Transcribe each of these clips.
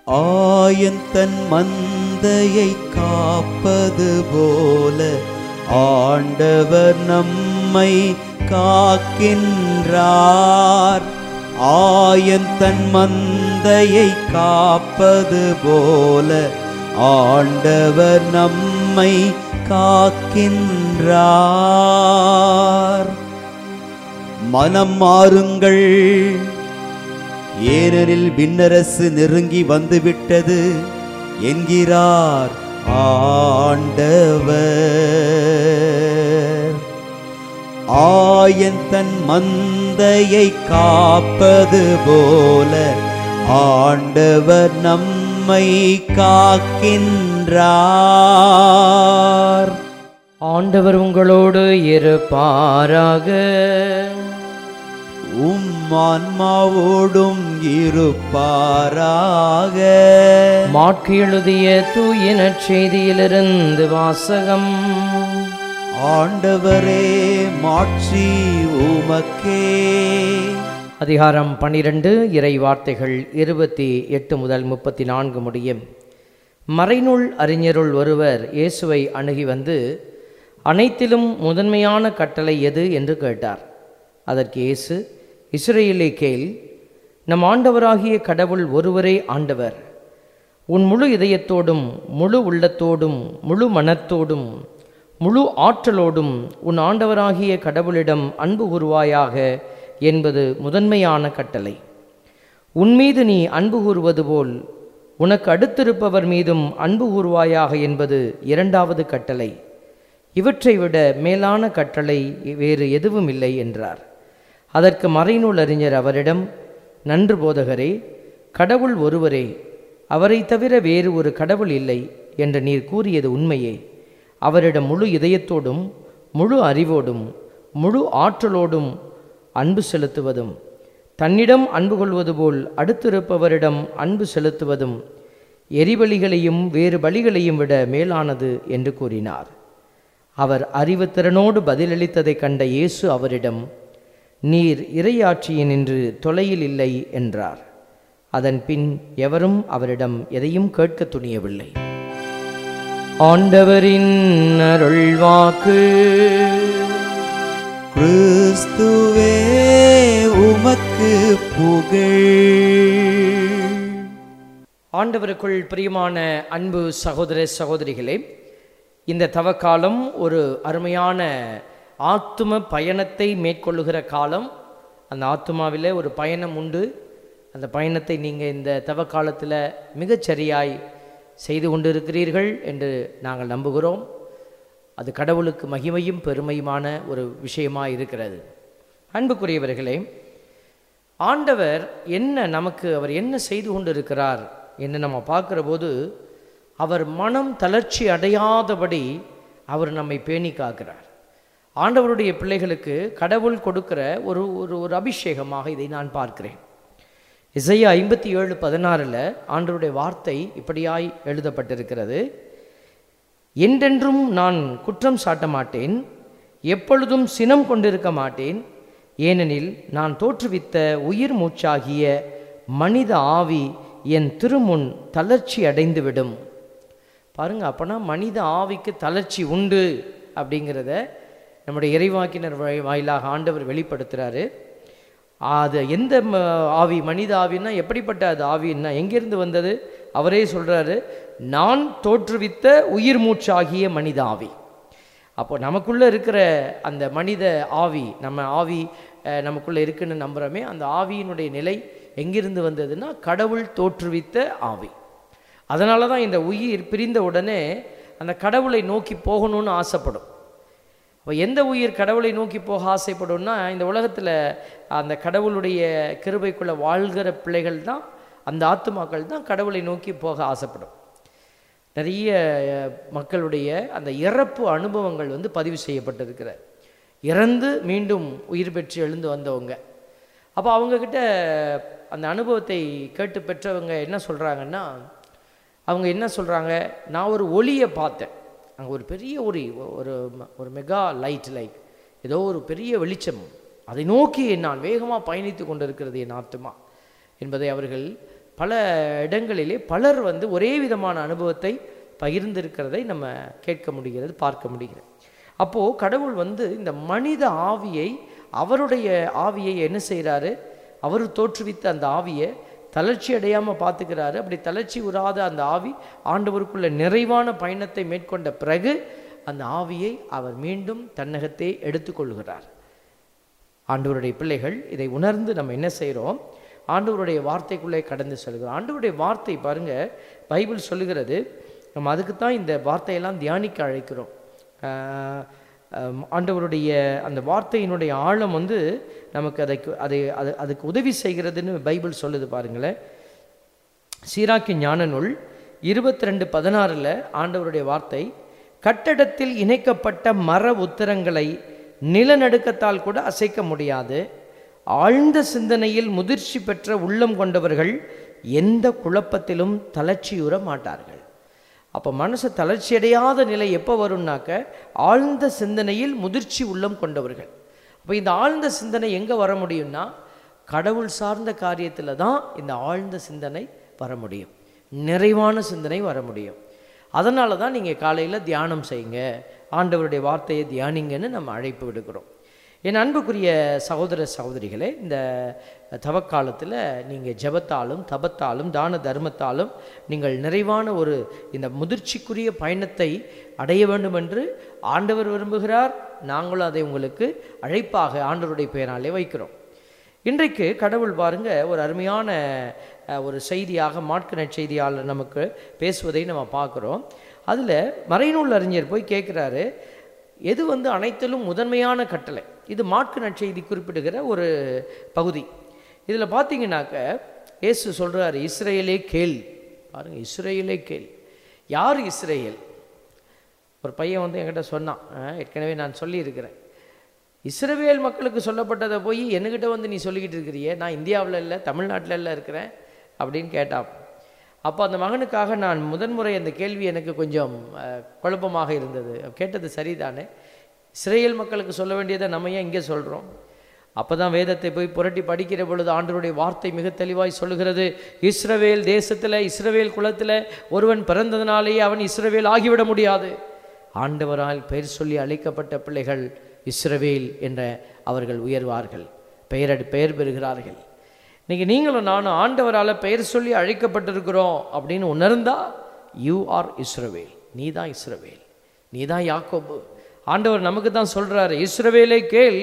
ஆயன் தன் மந்தையை காப்பது போல ஆண்டவர் நம்மை காக்கின்றார் ஆயன் தன் மந்தையை காப்பது போல ஆண்டவர் நம்மை காக்கின்றார் மனம் மாறுங்கள் ஏனெனில் விண்ணரசு நெருங்கி வந்துவிட்டது என்கிறார் ஆண்டவர் ஆயன் தன் மந்தையை காப்பது போல ஆண்டவர் நம்மை காக்கின்றார் ஆண்டவர் உங்களோடு இருப்பாராக உம் ஆன்மாவோடும் இருப்பாராக மாற்கு எழுதிய தூய நற்செய்தியிலிருந்து வாசகம் ஆண்டவரே மாட்சி உமக்கே அதிகாரம் பன்னிரண்டு இறை வார்த்தைகள் இருபத்தி எட்டு முதல் முப்பத்தி நான்கு முடியும் மறைநூல் அறிஞருள் ஒருவர் இயேசுவை அணுகி வந்து அனைத்திலும் முதன்மையான கட்டளை எது என்று கேட்டார் அதற்கு இயேசு இஸ்ரேலே கேள் நம் ஆண்டவராகிய கடவுள் ஒருவரே ஆண்டவர் உன் முழு இதயத்தோடும் முழு உள்ளத்தோடும் முழு மனத்தோடும் முழு ஆற்றலோடும் உன் ஆண்டவராகிய கடவுளிடம் அன்பு கூறுவாயாக என்பது முதன்மையான கட்டளை உன் மீது நீ அன்பு கூறுவது போல் உனக்கு அடுத்திருப்பவர் மீதும் அன்பு கூறுவாயாக என்பது இரண்டாவது கட்டளை இவற்றை விட மேலான கட்டளை வேறு எதுவும் இல்லை என்றார் அதற்கு மறைநூல் அறிஞர் அவரிடம் நன்று போதகரே கடவுள் ஒருவரே அவரை தவிர வேறு ஒரு கடவுள் இல்லை என்று நீர் கூறியது உண்மையே அவரிடம் முழு இதயத்தோடும் முழு அறிவோடும் முழு ஆற்றலோடும் அன்பு செலுத்துவதும் தன்னிடம் அன்பு கொள்வது போல் அடுத்திருப்பவரிடம் அன்பு செலுத்துவதும் எரிபலிகளையும் வேறு பலிகளையும் விட மேலானது என்று கூறினார் அவர் அறிவுத்திறனோடு பதிலளித்ததைக் கண்ட இயேசு அவரிடம் நீர் இறையாட்சியினின்று தொலையில் இல்லை என்றார் அதன் பின் எவரும் அவரிடம் எதையும் கேட்க துணியவில்லை ஆண்டவரின் அருள்வாக்கு கிறிஸ்துவே உமக்கு புகழ் ஆண்டவருக்குள் பிரியமான அன்பு சகோதர சகோதரிகளே இந்த தவக்காலம் ஒரு அருமையான ஆத்தும பயணத்தை மேற்கொள்ளுகிற காலம் அந்த ஆத்துமாவில் ஒரு பயணம் உண்டு அந்த பயணத்தை நீங்கள் இந்த தவக்காலத்தில் மிகச்சரியாய் செய்து கொண்டிருக்கிறீர்கள் என்று நாங்கள் நம்புகிறோம் அது கடவுளுக்கு மகிமையும் பெருமையுமான ஒரு விஷயமாக இருக்கிறது அன்புக்குரியவர்களே ஆண்டவர் என்ன நமக்கு அவர் என்ன செய்து கொண்டிருக்கிறார் என்று நம்ம பார்க்குற போது அவர் மனம் தளர்ச்சி அடையாதபடி அவர் நம்மை பேணி காக்கிறார் ஆண்டவருடைய பிள்ளைகளுக்கு கடவுள் கொடுக்கிற ஒரு ஒரு ஒரு அபிஷேகமாக இதை நான் பார்க்கிறேன் இசையா ஐம்பத்தி ஏழு பதினாறில் ஆண்டவருடைய வார்த்தை இப்படியாய் எழுதப்பட்டிருக்கிறது என்றென்றும் நான் குற்றம் சாட்ட மாட்டேன் எப்பொழுதும் சினம் கொண்டிருக்க மாட்டேன் ஏனெனில் நான் தோற்றுவித்த உயிர் மூச்சாகிய மனித ஆவி என் திருமுன் தளர்ச்சி அடைந்துவிடும் பாருங்க அப்போனா மனித ஆவிக்கு தளர்ச்சி உண்டு அப்படிங்கிறத நம்முடைய இறைவாக்கினர் வாய்- வாயிலாக ஆண்டவர் வெளிப்படுத்துகிறாரு அது எந்த ம- ஆவி மனித ஆவின்னா எப்படிப்பட்ட அது ஆவின்னா எங்கிருந்து வந்தது அவரே சொல்றாரு நான் தோற்றுவித்த உயிர் மூச்சாகிய மனித ஆவி அப்போ நமக்குள்ள இருக்கிற அந்த மனித ஆவி நம்ம ஆவி அஹ், நமக்குள்ள இருக்குன்னு நம்புறோமே அந்த ஆவியினுடைய நிலை எங்கிருந்து வந்ததுன்னா கடவுள் தோற்றுவித்த ஆவி அதனால தான் இந்த உயிர் பிரிந்த உடனே அந்த கடவுளை நோக்கி போகணும்னு ஆசைப்படும் அப்போ எந்த உயிர் கடவுளை நோக்கி போக ஆசைப்படும்னா இந்த உலகத்தில் அந்த கடவுளுடைய கிருபைக்குள்ள வாழ்கிற பிள்ளைகள் தான் அந்த ஆத்துமாக்கள் தான் கடவுளை நோக்கி போக ஆசைப்படும் நிறைய அஹ், மக்களுடைய அந்த இறப்பு அனுபவங்கள் வந்து பதிவு செய்யப்பட்டிருக்கிற இறந்து மீண்டும் உயிர் பெற்று எழுந்து வந்தவங்க அப்போ அவங்கக்கிட்ட அந்த அனுபவத்தை கேட்டு பெற்றவங்க என்ன சொல்கிறாங்கன்னா அவங்க என்ன சொல்கிறாங்க நான் ஒரு ஒளியை பார்த்தேன் அங்கே ஒரு பெரிய ஒளி ஒரு ம- ஒரு மெகா லைட் லைக் ஏதோ ஒரு பெரிய வெளிச்சம் அதை நோக்கி நான் வேகமாக பயணித்து கொண்டிருக்கிறது என் ஆத்துமா என்பதை அவர்கள் பல இடங்களிலே பலர் வந்து ஒரே விதமான அனுபவத்தை பகிர்ந்திருக்கிறதை நம்ம கேட்க முடிகிறது பார்க்க முடிகிறது அப்போது கடவுள் வந்து இந்த மனித ஆவியை அவருடைய ஆவியை என்ன செய்கிறாரு அவர் தோற்றுவித்த அந்த ஆவியை தளர்ச்சி அடையாமல் பார்த்துக்கிறாரு அப்படி தளர்ச்சி உறாத அந்த ஆவி ஆண்டவருக்குள்ள நிறைவான பயணத்தை மேற்கொண்ட பிறகு அந்த ஆவியை அவர் மீண்டும் தன்னகத்தே எடுத்துக்கொள்கிறார் ஆண்டவருடைய பிள்ளைகள் இதை உணர்ந்து நம்ம என்ன செய்கிறோம் ஆண்டவருடைய வார்த்தைக்குள்ளே கடந்து செல்கிறோம் ஆண்டவருடைய வார்த்தை பாருங்க பைபிள் சொல்லுகிறது நம்ம அதுக்கு தான் இந்த வார்த்தையெல்லாம் தியானிக்க அழைக்கிறோம் ஆஹ் ஆஹ் ஆண்டவருடைய அந்த வார்த்தையினுடைய ஆழம் வந்து நமக்கு அதைக்கு அதை அது அதுக்கு உதவி செய்கிறதுன்னு பைபிள் சொல்லுது பாருங்களேன் சீராக்கி ஞான நூல் இருபத்தி ரெண்டு பதினாறில் ஆண்டவருடைய வார்த்தை கட்டடத்தில் இணைக்கப்பட்ட மர உத்தரங்களை நிலநடுக்கத்தால் கூட அசைக்க முடியாது ஆழ்ந்த சிந்தனையில் முதிர்ச்சி பெற்ற உள்ளம் கொண்டவர்கள் எந்த குழப்பத்திலும் தளர்ச்சியுற மாட்டார்கள் அப்போ மனசு தளர்ச்சியடையாத நிலை எப்போ வரும்னாக்க ஆழ்ந்த சிந்தனையில் முதிர்ச்சி உள்ளம் கொண்டவர்கள் அப்போ இந்த ஆழ்ந்த சிந்தனை எங்கே வர முடியும்னா கடவுள் சார்ந்த காரியத்தில் தான் இந்த ஆழ்ந்த சிந்தனை வர முடியும் நிறைவான சிந்தனை வர முடியும் அதனால தான் நீங்கள் காலையில் தியானம் செய்யுங்க ஆண்டவருடைய வார்த்தையை தியானிங்கன்னு நம்ம அழைப்பு விடுக்கிறோம் என் அன்புக்குரிய சகோதர சகோதரிகளே இந்த தவக்காலத்தில் நீங்கள் ஜெபத்தாலும் தபத்தாலும் தான தர்மத்தாலும் நீங்கள் நிறைவான ஒரு இந்த முதிர்ச்சிக்குரிய பயணத்தை அடைய வேண்டும் என்று ஆண்டவர் விரும்புகிறார் நாங்களும் அதை உங்களுக்கு அழைப்பாக ஆண்டவருடைய பெயராலே வைக்கிறோம் இன்றைக்கு கடவுள் பாருங்க ஒரு அருமையான அஹ், ஒரு செய்தியாக மாட்கு நற்செய்தியாளர் நமக்கு பேசுவதை நம்ம பார்க்குறோம் அதில் மறைநூல் அறிஞர் போய் கேட்குறாரு எது வந்து அனைத்திலும் முதன்மையான கட்டளை இது மாட்கு நற்செய்தி குறிப்பிடுகிற ஒரு பகுதி இதில் பார்த்தீங்கன்னாக்க இயேசு சொல்றாரு இஸ்ரேலே கேள் பாருங்க இஸ்ரேலே கேள் யார் இஸ்ரேல் ஒரு பையன் வந்து என்கிட்ட சொன்னான் அஹ், ஏற்கனவே நான் சொல்லியிருக்கிறேன் இஸ்ரவேல் மக்களுக்கு சொல்லப்பட்டதை போய் என்கிட்ட வந்து நீ சொல்லிக்கிட்டு இருக்கிறியே நான் இந்தியாவில் இல்லை தமிழ்நாட்டில் இல்லை இருக்கிறேன் அப்படின்னு கேட்டான் அப்போ அந்த மகனுக்காக நான் முதன்முறை அந்த கேள்வி எனக்கு கொஞ்சம் அஹ், குழப்பமாக இருந்தது கேட்டது சரிதானே இஸ்ரேல் மக்களுக்கு சொல்ல வேண்டியதை நம்ம ஏன் இங்கே சொல்கிறோம் அப்போ தான் வேதத்தை போய் புரட்டி படிக்கிற பொழுது ஆண்டவருடைய வார்த்தை மிக தெளிவாய் சொல்லுகிறது இஸ்ரவேல் தேசத்தில் இஸ்ரவேல் குலத்தில் ஒருவன் பிறந்ததினாலேயே அவன் இஸ்ரவேல் ஆகிவிட முடியாது ஆண்டவரால் பெயர் சொல்லி அழைக்கப்பட்ட பிள்ளைகள் இஸ்ரவேல் என்ற அவர்கள் உயர்வார்கள் பெயர் பெயர் பெறுகிறார்கள் இன்னைக்கு நீங்களும் நானும் ஆண்டவரால் பெயர் சொல்லி அழைக்கப்பட்டிருக்கிறோம் அப்படின்னு உணர்ந்தா யூ ஆர் இஸ்ரவேல் நீ தான் இஸ்ரவேல் நீ தான் யாக்கோபு ஆண்டவர் நமக்கு தான் சொல்றாரு இஸ்ரவேலை கேள்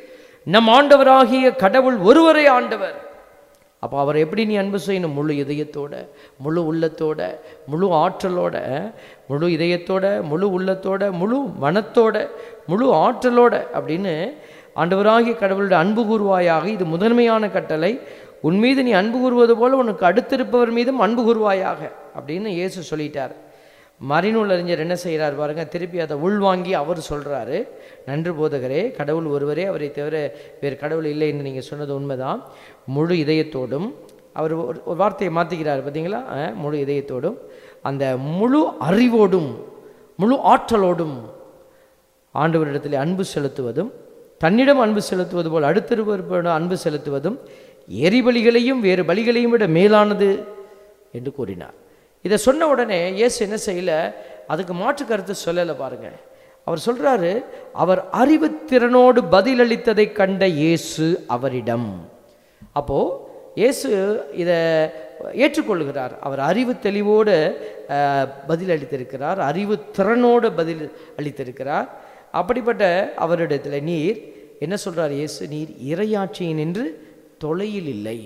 நம் ஆண்டவராகிய கடவுள் ஒருவரே ஆண்டவர் அப்போ அவர் எப்படி நீ அன்பு செய்யணும் முழு இதயத்தோட முழு உள்ளத்தோட முழு ஆற்றலோட முழு இதயத்தோட முழு உள்ளத்தோட முழு மனத்தோட முழு ஆற்றலோட அப்படின்னு ஆண்டவராகிய கடவுளுடைய அன்பு கூறுவாயாக இது முதன்மையான கட்டளை உன் மீது நீ அன்பு கூறுவது போல உனக்கு அடுத்திருப்பவர் மீதும் அன்பு கூறுவாயாக அப்படின்னு இயேசு சொல்லிட்டார் மறைநூல் அறிஞர் என்ன செய்கிறார் பாருங்க திருப்பி அதை உள்வாங்கி அவர் சொல்றாரு நன்று போதகரே கடவுள் ஒருவரே அவரை தவிர வேறு கடவுள் இல்லை என்று நீங்கள் சொன்னது உண்மைதான் முழு இதயத்தோடும் அவர் ஒரு ஒரு வார்த்தையை மாற்றிக்கிறார் பார்த்தீங்களா அஹ், முழு இதயத்தோடும் அந்த முழு அறிவோடும் முழு ஆற்றலோடும் ஆண்டவரிடத்தில் அன்பு செலுத்துவதும் தன்னிடம் அன்பு செலுத்துவது போல் அடுத்திருப்பவரிடம் அன்பு செலுத்துவதும் எரிபலிகளையும் வேறு பலிகளையும் விட மேலானது என்று கூறினார் இதை சொன்ன உடனே இயேசு என்ன செய்யல அதுக்கு மாற்று கருத்து சொல்லலை பாருங்க அவர் சொல்றாரு அவர் அறிவுத்திறனோடு பதிலளித்ததை கண்ட இயேசு அவரிடம் அப்போ இயேசு இதை ஏற்றுக்கொள்கிறார் அவர் அறிவு தெளிவோடு அஹ், பதில் அளித்திருக்கிறார் அறிவு திறனோடு பதில் அளித்திருக்கிறார் அப்படிப்பட்ட அவரிடத்தில் நீர் என்ன சொல்றார் இயேசு நீர் இறையாட்சியின் என்று தொலையில் இல்லை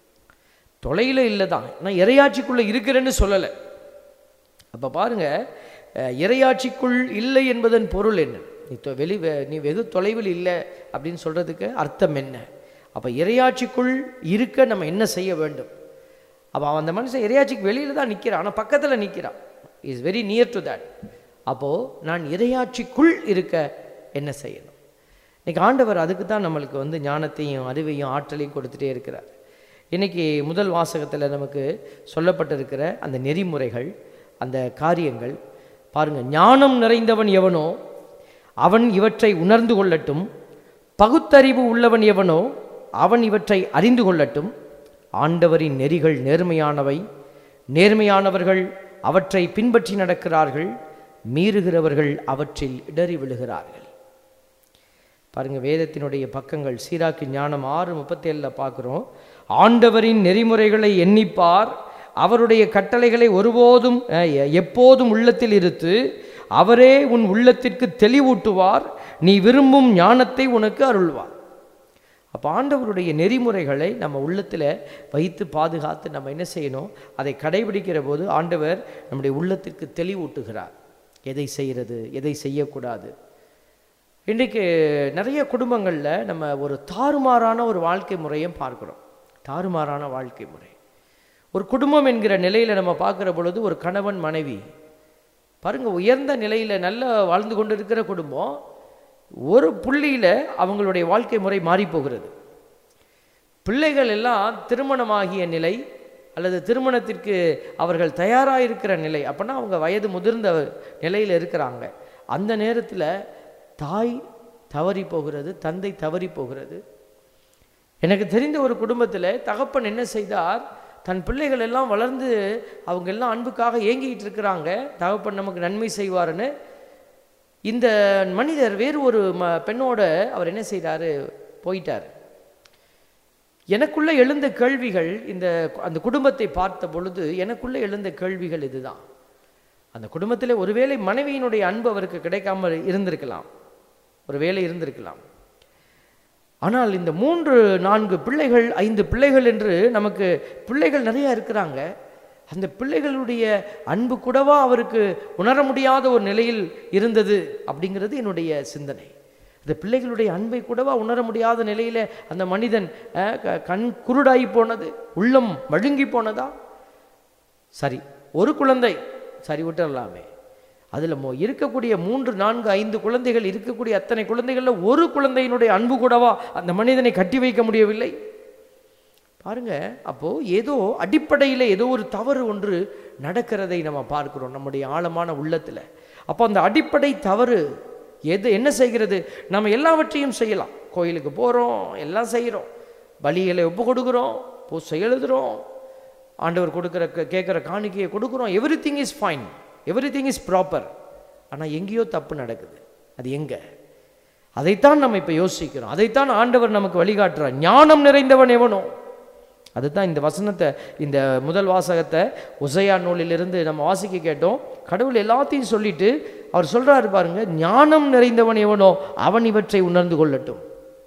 தொலையில் இல்லை தான் நான் இறையாட்சிக்குள்ளே இருக்கிறேன்னு சொல்லலை அப்போ பாருங்க அஹ், இறையாட்சிக்குள் இல்லை என்பதன் பொருள் என்ன நீ தொ- வெளி வெ- நீ வெகு தொலைவில் இல்லை அப்படின்னு சொல்றதுக்கு அர்த்தம் என்ன அப்போ இறையாட்சிக்குள் இருக்க நம்ம என்ன செய்ய வேண்டும் அப்போ அந்த மனுஷன் இறையாட்சிக்கு வெளியில தான் நிற்கிறான் ஆனால் பக்கத்தில் நிற்கிறான் is very near to that அப்போது நான் இறையாட்சிக்குள் இருக்க என்ன செய்யணும் இன்னைக்கு ஆண்டவர் அதுக்கு தான் நம்மளுக்கு வந்து ஞானத்தையும் அறிவையும் ஆற்றலையும் கொடுத்துட்டே இருக்கிறார் இன்னைக்கு முதல் வாசகத்தில் நமக்கு சொல்லப்பட்டிருக்கிற அந்த நெறிமுறைகள் அந்த காரியங்கள் பாருங்க ஞானம் நிறைந்தவன் எவனோ அவன் இவற்றை உணர்ந்து கொள்ளட்டும் பகுத்தறிவு உள்ளவன் எவனோ அவன் இவற்றை அறிந்து கொள்ளட்டும் ஆண்டவரின் நெறிகள் நேர்மையானவை நேர்மையானவர்கள் அவற்றை பின்பற்றி நடக்கிறார்கள் மீறுகிறவர்கள் அவற்றில் இடறி விழுகிறார்கள் பாருங்க வேதத்தினுடைய பக்கங்கள் சீராக்கு ஞானம் ஆறு முப்பத்தேழில் பார்க்குறோம் ஆண்டவரின் நெறிமுறைகளை எண்ணிப்பார் அவருடைய கட்டளைகளை ஒருபோதும் அஹ், எ- எப்போதும் உள்ளத்தில் இருத்து அவரே உன் உள்ளத்திற்கு தெளிவூட்டுவார் நீ விரும்பும் ஞானத்தை உனக்கு அருள்வார் அப்போ ஆண்டவருடைய நெறிமுறைகளை நம்ம உள்ளத்தில் வைத்து பாதுகாத்து நம்ம என்ன செய்யணும் அதை கடைபிடிக்கிற போது ஆண்டவர் நம்முடைய உள்ளத்திற்கு தெளிவூட்டுகிறார் எதை செய்கிறது எதை செய்யக்கூடாது இன்றைக்கு நிறைய குடும்பங்களில் நம்ம ஒரு தாறுமாறான ஒரு வாழ்க்கை முறையும் பார்க்குறோம் தாறுமாறான வாழ்க்கை முறை ஒரு குடும்பம் என்கிற நிலையில் நம்ம பார்க்குற பொழுது ஒரு கணவன் மனைவி பாருங்க உயர்ந்த நிலையில் நல்ல வாழ்ந்து கொண்டு இருக்கிற குடும்பம் ஒரு புள்ளியில் அவங்களுடைய வாழ்க்கை முறை மாறி போகிறது பிள்ளைகள் எல்லாம் திருமணமாகிய நிலை அல்லது திருமணத்திற்கு அவர்கள் தயாராக இருக்கிற நிலை அப்படின்னா அவங்க வயது முதிர்ந்த நிலையில் இருக்கிறாங்க அந்த நேரத்தில் தாய் தவறி போகிறது தந்தை தவறி போகிறது எனக்கு தெரிந்த ஒரு குடும்பத்தில் தகப்பன் என்ன செய்தார் தன் பிள்ளைகள் எல்லாம் வளர்ந்து அவங்க எல்லாம் அன்புக்காக ஏங்கிட்டு இருக்கிறாங்க தகப்பன் நமக்கு நன்மை செய்வாருன்னு இந்த மனிதர் வேறு ஒரு ம பெண்ணோட அவர் என்ன செய்றாரு போயிட்டார் எனக்குள்ள எழுந்த கேள்விகள் இந்த அந்த குடும்பத்தை பார்த்த பொழுது எனக்குள்ள எழுந்த கேள்விகள் இதுதான் அந்த குடும்பத்தில் ஒருவேளை மனைவியினுடைய அன்பு அவருக்கு கிடைக்காம இருந்திருக்கலாம் ஒருவேளை இருந்திருக்கலாம் ஆனால் இந்த மூன்று நான்கு பிள்ளைகள் ஐந்து பிள்ளைகள் என்று நமக்கு பிள்ளைகள் நிறைய இருக்கிறாங்க அந்த பிள்ளைகளுடைய அன்பு கூடவா அவருக்கு உணர முடியாத ஒரு நிலையில் இருந்தது அப்படிங்கிறது என்னுடைய சிந்தனை அந்த பிள்ளைகளுடைய அன்பை கூடவா உணர முடியாத நிலையில அந்த மனிதன் அஹ், க- கண் குருடாகி போனது உள்ளம் மழுங்கி போனதா சரி ஒரு குழந்தை சரி விட்டுறலாமே அதில் மோ இருக்கக்கூடிய மூன்று நான்கு ஐந்து குழந்தைகள் இருக்கக்கூடிய அத்தனை குழந்தைகளில் ஒரு குழந்தையினுடைய அன்பு கூடவா அந்த மனிதனை கட்டி வைக்க முடியவில்லை பாருங்க அப்போ ஏதோ அடிப்படையில் ஏதோ ஒரு தவறு ஒன்று நடக்கிறதை நம்ம பார்க்கிறோம் நம்முடைய ஆழமான உள்ளத்தில் அப்போ அந்த அடிப்படை தவறு எது என்ன செய்கிறது நம்ம எல்லாவற்றையும் செய்யலாம் கோயிலுக்கு போகிறோம் எல்லாம் செய்கிறோம் பலிகளை ஒப்பு கொடுக்குறோம் பூசை எழுதுகிறோம் ஆண்டவர் கொடுக்குற கேட்குற காணிக்கையை கொடுக்குறோம் everything is fine everything is proper ஆனால் எங்கேயோ தப்பு நடக்குது அது எங்கே அதைத்தான் நம்ம இப்போ யோசிக்கிறோம் அதைத்தான் ஆண்டவர் நமக்கு வழிகாட்டுறார் ஞானம் நிறைந்தவன் எவனோ அதுதான் இந்த வசனத்தை இந்த முதல் வாசகத்தை உசையா நூலிலிருந்து நம்ம வாசிக்க கேட்டோம் கடவுள் எல்லாத்தையும் சொல்லிட்டு அவர் சொல்றாரு பாருங்க ஞானம் நிறைந்தவன் எவனோ அவன் இவற்றை உணர்ந்து கொள்ளட்டும்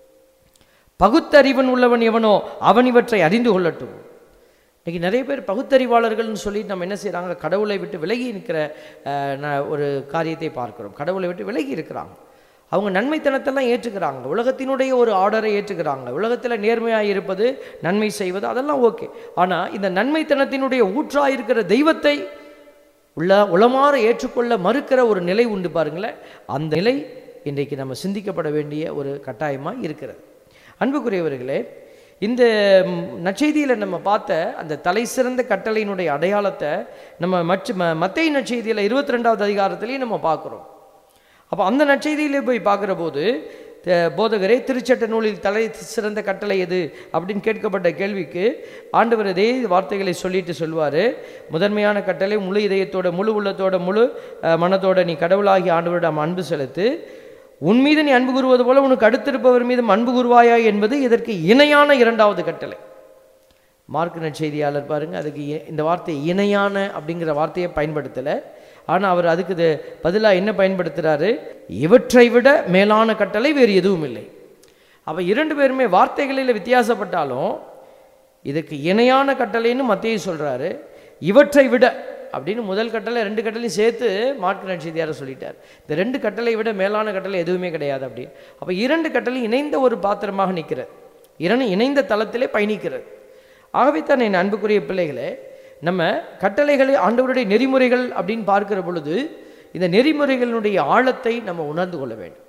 பகுத்தறிவன் உள்ளவன் எவனோ அவன் இவற்றை அறிந்து கொள்ளட்டும் இன்னைக்கு நிறைய பேர் பகுத்தறிவாளர்கள்னு சொல்லி நம்ம என்ன செய்கிறாங்க கடவுளை விட்டு விலகி இருக்கிற அஹ், ந- ஒரு காரியத்தை பார்க்கிறோம் கடவுளை விட்டு விலகி இருக்கிறாங்க அவங்க நன்மைத்தனத்தெல்லாம் ஏற்றுக்கிறாங்க உலகத்தினுடைய ஒரு ஆர்டரை ஏற்றுக்கிறாங்க உலகத்தில் நேர்மையாக இருப்பது நன்மை செய்வது அதெல்லாம் ஓகே ஆனால் இந்த நன்மைத்தனத்தினுடைய ஊற்றாக இருக்கிற தெய்வத்தை உள்ள உளமாற ஏற்றுக்கொள்ள மறுக்கிற ஒரு நிலை உண்டு பாருங்களேன் அந்த நிலை இன்றைக்கு நம்ம சிந்திக்கப்பட வேண்டிய ஒரு கட்டாயமாக இருக்கிறது அன்புக்குரியவர்களே இந்த ம், நற்செய்தியில் நம்ம பார்த்த அந்த தலை சிறந்த கட்டளையினுடைய அடையாளத்தை நம்ம மற்ற ம மத்தை நற்செய்தியில் இருபத்தி ரெண்டாவது அதிகாரத்திலையும் நம்ம பார்க்குறோம் அப்போ அந்த நற்செய்தியிலே போய் பார்க்குற போது த- போதகரே திருச்சட்ட நூலில் தலை சிறந்த கட்டளை எது அப்படின்னு கேட்கப்பட்ட கேள்விக்கு ஆண்டவர் இதே வார்த்தைகளை சொல்லிட்டு சொல்வார் முதன்மையான கட்டளை முழு இதயத்தோட முழு உள்ளத்தோட முழு அஹ், மனத்தோட நீ கடவுளாகி ஆண்டவரிடம் அன்பு செலுத்து உன் மீது நீ அன்பு கூறுவது போல உனக்கு அடுத்திருப்பவர் மீதும் அன்பு கூறுவாயா என்பது இதற்கு இணையான இரண்டாவது கட்டளை மார்க் நற்செய்தியாளர் பாருங்க அதுக்கு இ- இந்த வார்த்தை இணையான அப்படிங்கிற வார்த்தையை பயன்படுத்தலை ஆனால் அவர் அதுக்கு இது பதிலாக என்ன பயன்படுத்துகிறாரு இவற்றை விட மேலான கட்டளை வேறு எதுவும் இல்லை அப்போ இரண்டு பேருமே வார்த்தைகளில் வித்தியாசப்பட்டாலும் இதுக்கு இணையான கட்டளைன்னு மத்திய சொல்கிறாரு இவற்றை விட அப்படின்னு முதல் கட்டளை ரெண்டு கட்டளையும் சேர்த்து மார்க் நட்சத்தியார சொல்லிட்டார் இந்த ரெண்டு கட்டளை விட மேலான கட்டளை எதுவுமே கிடையாது அப்படி அப்போ இரண்டு கட்டளை இணைந்த ஒரு பாத்திரமாக நிற்கிறது இரண்டு இணைந்த தளத்திலே பயணிக்கிறது ஆகவே தான் என் அன்புக்குரிய பிள்ளைகளே நம்ம கட்டளைகளை ஆண்டவருடைய நெறிமுறைகள் அப்படின்னு பார்க்கிற பொழுது இந்த நெறிமுறைகளினுடைய ஆழத்தை நம்ம உணர்ந்து கொள்ள வேண்டும்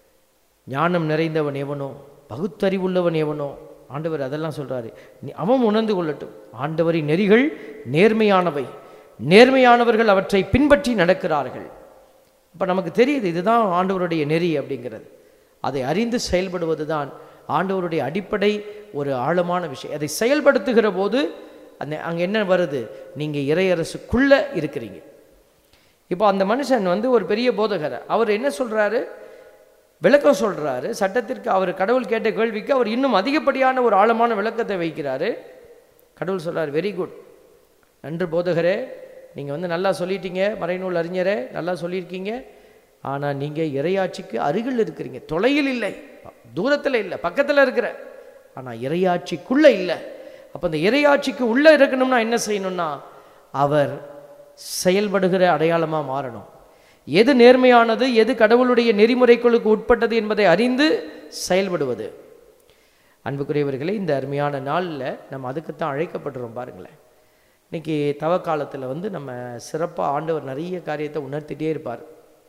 ஞானம் நிறைந்தவன் எவனோ பகுத்தறிவுள்ளவன் எவனோ ஆண்டவர் அதெல்லாம் சொல்றாரு நீ- அவன் உணர்ந்து கொள்ளட்டும் ஆண்டவரின் நெறிகள் நேர்மையானவை நேர்மையானவர்கள் அவற்றை பின்பற்றி நடக்கிறார்கள் அப்போ நமக்கு தெரியுது இதுதான் ஆண்டவருடைய நெறி அப்படிங்கிறது அதை அறிந்து செயல்படுவது தான் ஆண்டவருடைய அடிப்படை ஒரு ஆழமான விஷயம் அதை செயல்படுத்துகிற போது அந்த அங்கே என்ன வருது நீங்கள் இறையரசுக்குள்ளே இருக்கிறீங்க இப்போ அந்த மனுஷன் வந்து ஒரு பெரிய போதகர் அவர் என்ன சொல்கிறாரு விளக்கம் சொல்கிறாரு சட்டத்திற்கு அவர் கடவுள் கேட்ட கேள்விக்கு அவர் இன்னும் அதிகப்படியான ஒரு ஆழமான விளக்கத்தை வைக்கிறாரு கடவுள் சொல்றார் வெரி குட் நன்று போதகரே நீங்கள் வந்து நல்லா சொல்லிட்டீங்க மறைநூல் அறிஞரே நல்லா சொல்லியிருக்கீங்க ஆனால் நீங்கள் இறையாட்சிக்கு அருகில் இருக்கிறீங்க தொலையில் இல்லை தூரத்தில் இல்லை பக்கத்தில் இருக்கிற ஆனால் இறையாட்சிக்குள்ளே இல்லை அப்போ அந்த இறையாட்சிக்கு உள்ளே இருக்கணும்னா என்ன செய்யணும்னா அவர் செயல்படுகிற அடையாளமாக மாறணும் எது நேர்மையானது எது கடவுளுடைய நெறிமுறைகளுக்கு உட்பட்டது என்பதை அறிந்து செயல்படுவது அன்புக்குரியவர்களே இந்த அருமையான நாளில் நம்ம அதுக்குத்தான் அழைக்கப்படுறோம் பாருங்களேன் இன்னைக்கு தவ காலத்தில் வந்து நம்ம சிறப்பாக ஆண்டவர் நிறைய காரியத்தை உணர்த்திட்டே இருப்பார்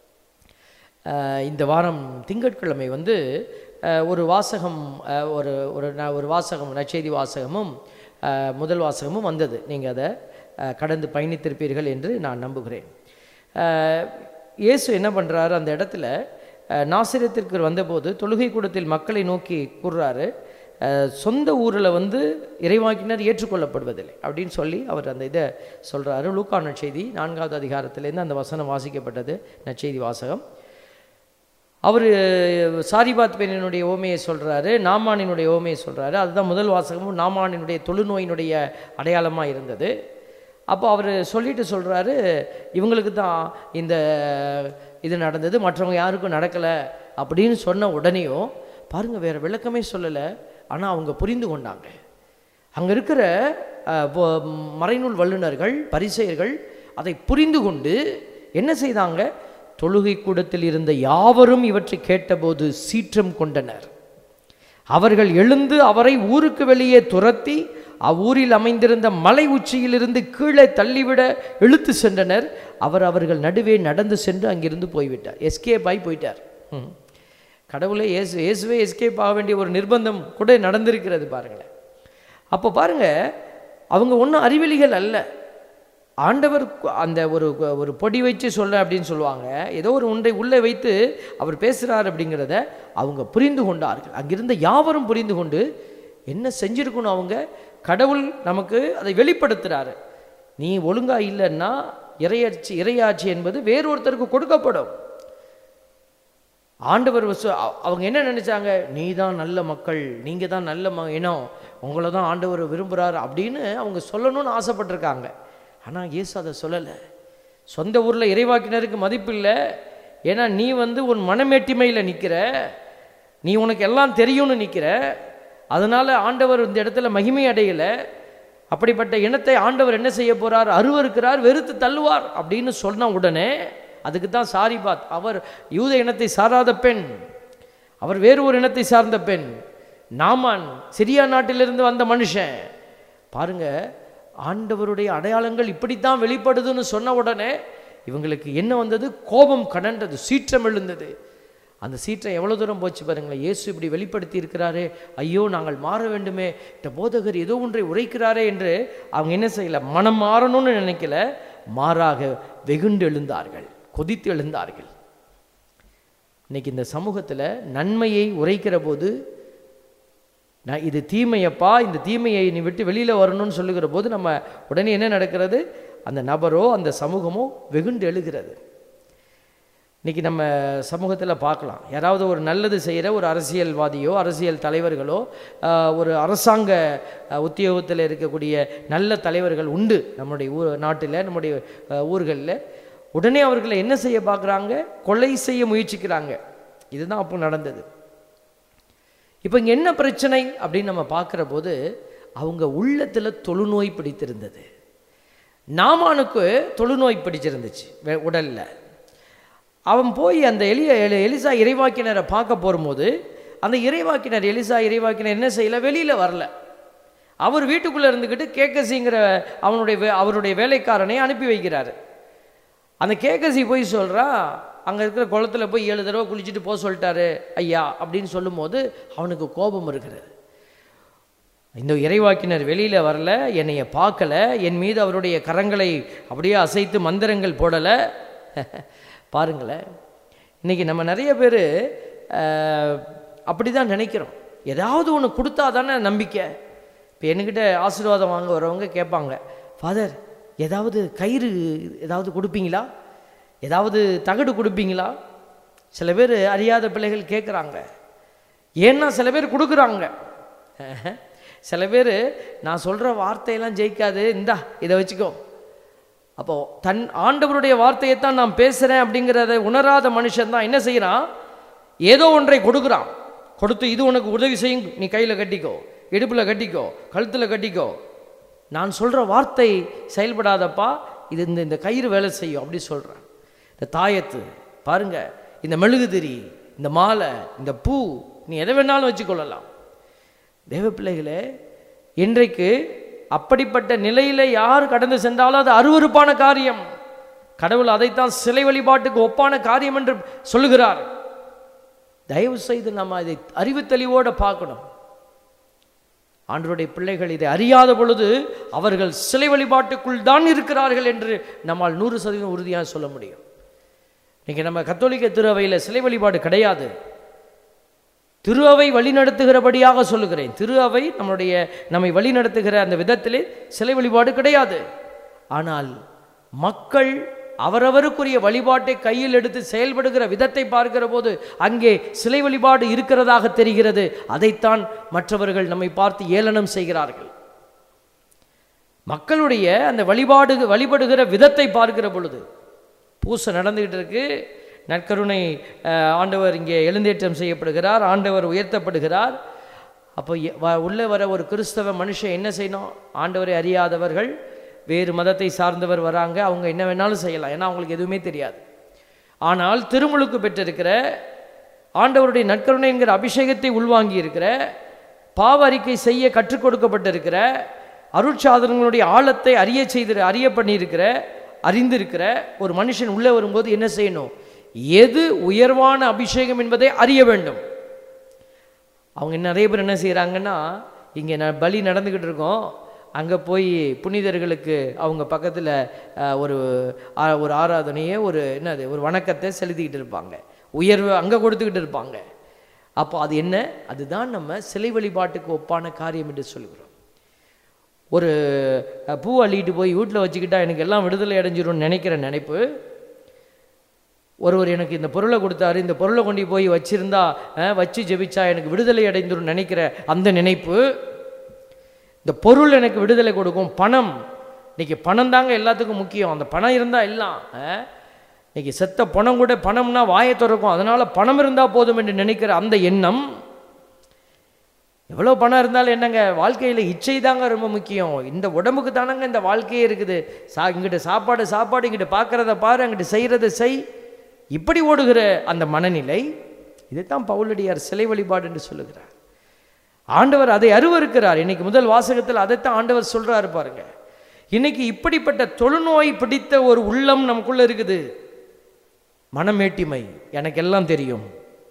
அஹ் இந்த வாரம் திங்கட்கிழமை வந்து அஹ் ஒரு வாசகம் அஹ் ஒரு ஒரு ந- ஒரு வாசகம் நற்செய்தி வாசகமும் அஹ் முதல் வாசகமும் வந்தது நீங்கள் அதை அஹ் கடந்து பயணித்திருப்பீர்கள் என்று நான் நம்புகிறேன் அஹ் இயேசு என்ன பண்ணுறாரு அந்த இடத்துல அஹ் நாசிரியத்திற்கு வந்தபோது தொழுகை கூடத்தில் மக்களை நோக்கி கூறுறாரு அஹ் சொந்த ஊரில் வந்து இறைவாக்கினர் ஏற்றுக்கொள்ளப்படுவதில்லை அப்படின்னு சொல்லி அவர் அந்த இதை சொல்கிறாரு லூக்கா நற்செய்தி நான்காவது அதிகாரத்திலேருந்து அந்த வசனம் வாசிக்கப்பட்டது நற்செய்தி வாசகம் அவர் சாரிபாத் பெண்ணினுடைய ஓமையை சொல்கிறாரு நாமானினுடைய ஓமையை சொல்கிறாரு அதுதான் முதல் வாசகமும் நாமானினுடைய தொழுநோயினுடைய அடையாளமாக இருந்தது அப்போ அவர் சொல்லிட்டு சொல்கிறாரு இவங்களுக்கு தான் இந்த இது நடந்தது மற்றவங்க யாருக்கும் நடக்கலை அப்படின்னு சொன்ன உடனேயும் பாருங்கள் வேறு விளக்கமே சொல்லலை ஆனால் அவங்க புரிந்து கொண்டாங்க அங்கே இருக்கிற அஹ், பொ- மறைநூல் வல்லுநர்கள் பரிசெயர்கள் அதை புரிந்து கொண்டு என்ன செய்தாங்க தொழுகை கூடத்தில் இருந்த யாவரும் இவற்றை கேட்டபோது சீற்றம் கொண்டனர் அவர்கள் எழுந்து அவரை ஊருக்கு வெளியே துரத்தி அவ்வூரில் அமைந்திருந்த மலை உச்சியிலிருந்து கீழே தள்ளிவிட இழுத்து சென்றனர் அவர் அவர்கள் நடுவே நடந்து சென்று அங்கிருந்து போய்விட்டார் எஸ்கேப் ஆகி போயிட்டார் ம். கடவுளே இயேசு இயேசுவே எஸ்கேப் ஆக வேண்டிய ஒரு நிர்பந்தம் கூட நடந்திருக்கிறது பாருங்களேன் அப்போ பாருங்க அவங்க ஒன்றும் அறிவிலிகள் அல்ல ஆண்டவர் கு- அந்த ஒரு ஒரு பொடி வச்சு சொல்ல அப்படின்னு சொல்லுவாங்க ஏதோ ஒரு ஒன்றை உள்ளே வைத்து அவர் பேசுகிறார் அப்படிங்கிறத அவங்க புரிந்து கொண்டார்கள் அங்கிருந்த யாவரும் புரிந்து கொண்டு என்ன செஞ்சிருக்கணும் அவங்க கடவுள் நமக்கு அதை வெளிப்படுத்துகிறாரு நீ ஒழுங்கா இல்லைன்னா இறையாட்சி இறையாட்சி என்பது வேறொருத்தருக்கு கொடுக்கப்படும் ஆண்டவர் வசு- அ- அவங்க என்ன நினைச்சாங்க நீ தான் நல்ல மக்கள் நீங்கள் தான் நல்ல ம இனம் உங்களை தான் ஆண்டவர் விரும்புகிறார் அப்படின்னு அவங்க சொல்லணும்னு ஆசைப்பட்டிருக்காங்க ஆனால் இயேசு அதை சொல்லலை சொந்த ஊரில் இறைவாக்கினருக்கு மதிப்பு இல்லை ஏன்னா நீ வந்து உன் மனமேட்டிமையில் நிற்கிற நீ உனக்கு எல்லாம் தெரியும்னு நிற்கிற அதனால் ஆண்டவர் இந்த இடத்துல மகிமை அடையலை அப்படிப்பட்ட இனத்தை ஆண்டவர் என்ன செய்ய போறார் அருவருக்கிறார் வெறுத்து தள்ளுவார் அப்படின்னு சொன்ன உடனே அதுக்கு தான் சாரிபாத் அவர் யூத இனத்தை சாராத பெண் அவர் வேறு ஒரு இனத்தை சார்ந்த பெண் நாமான் சிரியா நாட்டிலிருந்து வந்த மனுஷன் பாருங்க ஆண்டவருடைய அடையாளங்கள் இப்படித்தான் வெளிப்படுதுன்னு சொன்ன உடனே இவங்களுக்கு என்ன வந்தது கோபம் கடந்தது சீற்றம் எழுந்தது அந்த சீற்றம் எவ்வளோ தூரம் போச்சு பாருங்களேன் இயேசு இப்படி வெளிப்படுத்தி இருக்கிறாரே ஐயோ நாங்கள் மாற வேண்டுமே இந்த போதகர் ஏதோ ஒன்றை உரைக்கிறாரே என்று அவங்க என்ன செய்யல மனம் மாறணும்னு நினைக்கல மாறாக வெகுண்டு எழுந்தார்கள் கொதித்து எழுந்தார்கள் இன்னைக்கு இந்த சமூகத்தில் நன்மையை உரைக்கிற போது நான் இது தீமையப்பா இந்த தீமையை நீ விட்டு வெளியில் வரணும்னு சொல்லுகிற போது நம்ம உடனே என்ன நடக்கிறது அந்த நபரோ அந்த சமூகமோ வெகுண்டு எழுகிறது இன்னைக்கு நம்ம சமூகத்தில் பார்க்கலாம் யாராவது ஒரு நல்லது செய்கிற ஒரு அரசியல்வாதியோ அரசியல் தலைவர்களோ ஆஹ், ஒரு அரசாங்க ஆஹ், உத்தியோகத்தில் இருக்கக்கூடிய நல்ல தலைவர்கள் உண்டு நம்முடைய ஊர் நாட்டில் நம்முடைய ஆஹ், ஊர்களில் உடனே அவர்களை என்ன செய்ய பார்க்குறாங்க கொலை செய்ய முயற்சிக்கிறாங்க இதுதான் அப்போ நடந்தது இப்போ இங்கே என்ன பிரச்சனை அப்படின்னு நம்ம பார்க்குற போது அவங்க உள்ளத்தில் தொழுநோய் பிடித்திருந்தது நாமானுக்கு தொழுநோய் பிடிச்சிருந்துச்சு வெ- உடல்ல அவன் போய் அந்த எலிய எலி- எலிசா இறைவாக்கினரை பார்க்க போகும்போது அந்த இறைவாக்கினர் எலிசா இறைவாக்கினர் என்ன செய்யல வெளியில் வரல அவர் வீட்டுக்குள்ளே இருந்துக்கிட்டு கேக்கசிங்கிற அவனுடைய வே- அவருடைய வேலைக்காரனை அனுப்பி வைக்கிறாரு அந்த கேக்கசி போய் சொல்றா அங்கே இருக்கிற குளத்துல போய் ஏழு தடவை குளிச்சுட்டு போக சொல்லிட்டாரு ஐயா அப்படின்னு சொல்லும்போது அவனுக்கு கோபம் இருக்கிறது இந்த இறைவாக்கினர் வெளியில் வரல என்னைய பார்க்கல என் மீது அவருடைய கரங்களை அப்படியே அசைத்து மந்திரங்கள் போடலை பாருங்களேன் இன்னைக்கு நம்ம நிறைய பேர் அப்படி தான் நினைக்கிறோம் ஏதாவது ஒன்று கொடுத்தா தானே நம்பிக்கை இப்போ என்கிட்ட ஆசீர்வாதம் வாங்க வரவங்க கேட்பாங்க ஃபாதர் ஏதாவது கயிறு ஏதாவது கொடுப்பீங்களா ஏதாவது தகடு கொடுப்பீங்களா சில பேர் அறியாத பிள்ளைகள் கேட்குறாங்க ஏன்னா சில பேர் கொடுக்குறாங்க சில பேர் நான் சொல்கிற வார்த்தையெல்லாம் ஜெயிக்காது இந்தா இதை வச்சுக்கோ அப்போ தன் ஆண்டவருடைய வார்த்தையை தான் நான் பேசுகிறேன் அப்படிங்கிறத உணராத மனுஷன் தான் என்ன செய்கிறான் ஏதோ ஒன்றை கொடுக்குறான் கொடுத்து இது உனக்கு உதவி செய்யும் நீ கையில் கட்டிக்கோ இடுப்பில் கட்டிக்கோ கழுத்தில் கட்டிக்கோ நான் சொல்கிற வார்த்தை செயல்படாதப்பா இது இந்த இந்த கயிறு வேலை செய்யும் அப்படி சொல்கிறேன் இந்த தாயத்து பாருங்க இந்த மெழுகுதிரி இந்த மாலை இந்த பூ நீ எதை வேணாலும் வச்சுக்கொள்ளலாம் தேவ பிள்ளைகளே இன்றைக்கு அப்படிப்பட்ட நிலையில யார் கடந்து சென்றாலும் அது அருவருப்பான காரியம் கடவுள் அதைத்தான் சிலை வழிபாட்டுக்கு ஒப்பான காரியம் என்று சொல்லுகிறார் தயவு செய்து நம்ம அதை அறிவு தெளிவோட பார்க்கணும் ஆண்டவருடைய பிள்ளைகள் இதை அறியாத பொழுது அவர்கள் சிலை வழிபாட்டுக்குள் தான் இருக்கிறார்கள் என்று நம்மால் நூறு சதவீதம் உறுதியாக சொல்ல முடியும் இன்னைக்கு நம்ம கத்தோலிக்க திருவையில் சிலை வழிபாடு கிடையாது திரு அவை வழிநடத்துகிறபடியாக சொல்லுகிறேன் திரு அவை நம்முடைய நம்மை வழிநடத்துகிற அந்த விதத்திலே சிலை வழிபாடு கிடையாது ஆனால் மக்கள் அவரவருக்குரிய வழிபாட்டை கையில் எடுத்து செயல்படுகிற விதத்தை பார்க்கிற போது அங்கே சிலை வழிபாடு இருக்கிறதாக தெரிகிறது அதைத்தான் மற்றவர்கள் நம்மை பார்த்து ஏளனம் செய்கிறார்கள் மக்களுடைய அந்த வழிபாடு வழிபடுகிற விதத்தை பார்க்கிற பொழுது பூசை நடந்துகிட்டு இருக்கு நற்கருணை அஹ், ஆண்டவர் இங்கே எழுந்தேற்றம் செய்யப்படுகிறார் ஆண்டவர் உயர்த்தப்படுகிறார் அப்போ எ- வ- உள்ளே வர ஒரு கிறிஸ்தவ மனுஷன் என்ன செய்யணும் ஆண்டவரை அறியாதவர்கள் வேறு மதத்தை சார்ந்தவர் வராங்க அவங்க என்ன வேணாலும் செய்யலாம் ஏன்னா அவங்களுக்கு எதுவுமே தெரியாது ஆனால் திருமுழுக்கு பெற்றிருக்கிற ஆண்டவருடைய நற்கருணை என்கிற அபிஷேகத்தை உள்வாங்கி இருக்கிற பாவ அறிக்கை செய்ய கற்றுக் கொடுக்கப்பட்டிருக்கிற அருட்சாதனங்களுடைய ஆழத்தை அறிய செய்து அறிய பண்ணியிருக்கிற அறிந்திருக்கிற ஒரு மனுஷன் உள்ளே வரும்போது என்ன செய்யணும் எது உயர்வான அபிஷேகம் என்பதை அறிய வேண்டும் அவங்க நிறைய பேர் என்ன செய்கிறாங்கன்னா இங்கே ந பலி நடந்துக்கிட்டு இருக்கோம் அங்கே போய் புனிதர்களுக்கு அவங்க பக்கத்தில் ஒரு ஆ- ஒரு ஆராதனையை ஒரு என்னது ஒரு வணக்கத்தை செலுத்திக்கிட்டு இருப்பாங்க உயர்வு அங்கே கொடுத்துக்கிட்டு இருப்பாங்க அப்போ அது என்ன அதுதான் நம்ம சிலை வழிபாட்டுக்கு ஒப்பான காரியம் என்று சொல்கிறோம் ஒரு அஹ், பூ அள்ளிட்டு போய் வீட்டில் வச்சுக்கிட்டா எனக்கு எல்லாம் விடுதலை அடைஞ்சிரும்னு நினைக்கிற நினைப்பு ஒருவர் எனக்கு இந்த பொருளை கொடுத்தாரு இந்த பொருளை கொண்டு போய் வச்சிருந்தா அஹ், வச்சு ஜெபிச்சா எனக்கு விடுதலை அடைந்துரும் நினைக்கிற அந்த நினைப்பு இந்த பொருள் எனக்கு விடுதலை கொடுக்கும் பணம் இன்னைக்கு பணம் தாங்க எல்லாத்துக்கும் முக்கியம் அந்த பணம் இருந்தால் எல்லாம் அஹ், இன்னைக்கு செத்த பணம் கூட பணம்னா வாயை திறக்கும் அதனால பணம் இருந்தால் போதும் என்று நினைக்கிற அந்த எண்ணம் எவ்வளோ பணம் இருந்தாலும் என்னங்க வாழ்க்கையில் இச்சை தாங்க ரொம்ப முக்கியம் இந்த உடம்புக்கு தானங்க இந்த வாழ்க்கையே இருக்குது சா இங்கிட்ட சாப்பாடு சாப்பாடு இங்கிட்ட பார்க்குறத பாரு அங்கிட்ட செய்கிறத செய் இப்படி ஓடுகிற அந்த மனநிலை இதைத்தான் பவுலடியார் சிலை வழிபாடு என்று சொல்லுகிறார் ஆண்டவர் அதை அருவருக்கிறார் இன்னைக்கு முதல் வாசகத்தில் அதைத்தான் ஆண்டவர் சொல்றாரு பாருங்க இன்னைக்கு இப்படிப்பட்ட தொழுநோய் பிடித்த ஒரு உள்ளம் நமக்குள்ள இருக்குது மனமேட்டிமை எனக்கு எல்லாம் தெரியும்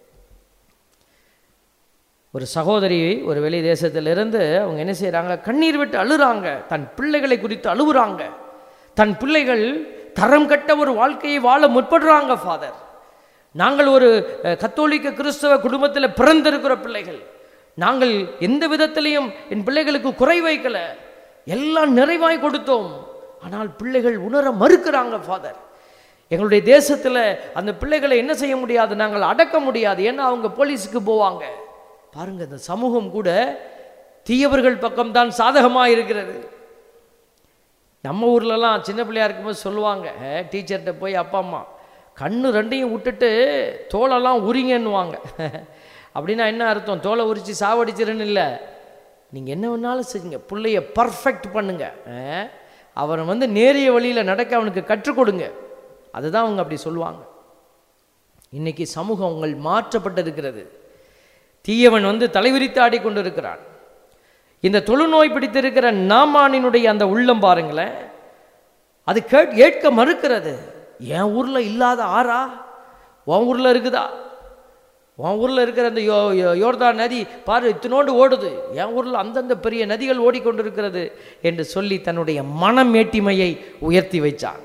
ஒரு சகோதரி ஒரு வெளி தேசத்திலிருந்து அவங்க என்ன செய்கிறாங்க கண்ணீர் விட்டு அழுறாங்க தன் பிள்ளைகளை குறித்து அழுகுறாங்க தன் பிள்ளைகள் தரம் கட்ட ஒரு வாழ்க்கையை வாழ முற்படுறாங்க ஃபாதர் நாங்கள் ஒரு அஹ், கத்தோலிக்க கிறிஸ்தவ குடும்பத்தில் பிறந்திருக்கிற பிள்ளைகள் நாங்கள் எந்த விதத்திலையும் என் பிள்ளைகளுக்கு குறை வைக்கல எல்லாம் நிறைவாய் கொடுத்தோம் ஆனால் பிள்ளைகள் உணர மறுக்கிறாங்க ஃபாதர் எங்களுடைய தேசத்தில் அந்த பிள்ளைகளை என்ன செய்ய முடியாது நாங்கள் அடக்க முடியாது ஏன்னா அவங்க போலீஸுக்கு போவாங்க பாருங்க இந்த சமூகம் கூட தீயவர்கள் பக்கம்தான் சாதகமாக இருக்கிறது நம்ம ஊர்லலாம் சின்ன பிள்ளையா இருக்கும்போது சொல்லுவாங்க டீச்சர்கிட்ட போய் அப்பா அம்மா கண்ணு ரெண்டையும் விட்டுட்டு தோலெல்லாம் உரிங்கன்னுவாங்க அப்படின்னா என்ன அர்த்தம் தோலை உரித்து சாவடிச்சிருன்னு இல்லை நீங்கள் என்ன வேணாலும் செய்யுங்க பிள்ளைய பர்ஃபெக்ட் பண்ணுங்க அஹ், அவனை வந்து நேரிய வழியில் நடக்க அவனுக்கு கற்றுக் கொடுங்க அதுதான் அவங்க அப்படி சொல்லுவாங்க இன்னைக்கு சமூகம் உங்கள் மாற்றப்பட்டிருக்கிறது தீயவன் வந்து தலைவிரித்து ஆடிக்கொண்டிருக்கிறான் இந்த தொழுநோய் பிடித்திருக்கிற நாமானினுடைய அந்த உள்ளம் பாருங்களேன் அது கேட் ஏற்க மறுக்கிறது என் ஊரில் இல்லாத ஆறா உன் ஊரில் இருக்குதா உன் ஊரில் இருக்கிற அந்த யோ யோ- யோர்தான் நதி பாரு இத்தினோண்டு ஓடுது என் ஊரில் அந்தந்த பெரிய நதிகள் ஓடிக்கொண்டிருக்கிறது என்று சொல்லி தன்னுடைய மனமேட்டிமையை உயர்த்தி வைச்சான்